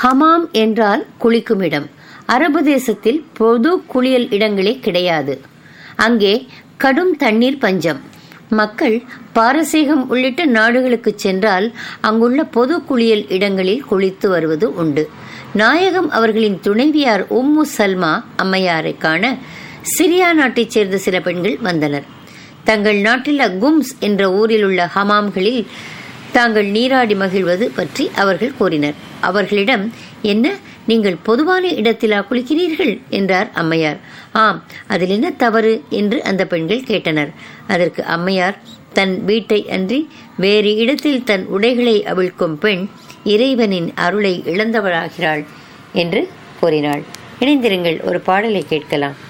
ஹமாம் என்றால் குளிக்கும் இடம் அரபு தேசத்தில் பொது குளியல் இடங்களே கிடையாது அங்கே கடும் தண்ணீர் பஞ்சம் மக்கள் பாரசீகம் உள்ளிட்ட நாடுகளுக்கு சென்றால் அங்குள்ள பொது குளியல் இடங்களில் குளித்து வருவது உண்டு நாயகம் அவர்களின் துணைவியார் உம்மு சல்மா அம்மையாரை காண சிரியா நாட்டைச் சேர்ந்த சில பெண்கள் வந்தனர் தங்கள் நாட்டில் கும்ஸ் என்ற ஊரில் உள்ள ஹமாம்களில் தாங்கள் நீராடி மகிழ்வது பற்றி அவர்கள் கூறினர் அவர்களிடம் என்ன நீங்கள் பொதுவான இடத்திலா குளிக்கிறீர்கள் என்றார் அம்மையார் ஆம் அதில் என்ன தவறு என்று அந்த பெண்கள் கேட்டனர் அதற்கு அம்மையார் தன் வீட்டை அன்றி வேறு இடத்தில் தன் உடைகளை அவிழ்க்கும் பெண் இறைவனின் அருளை இழந்தவளாகிறாள் என்று கூறினாள் இணைந்திருங்கள் ஒரு பாடலை கேட்கலாம்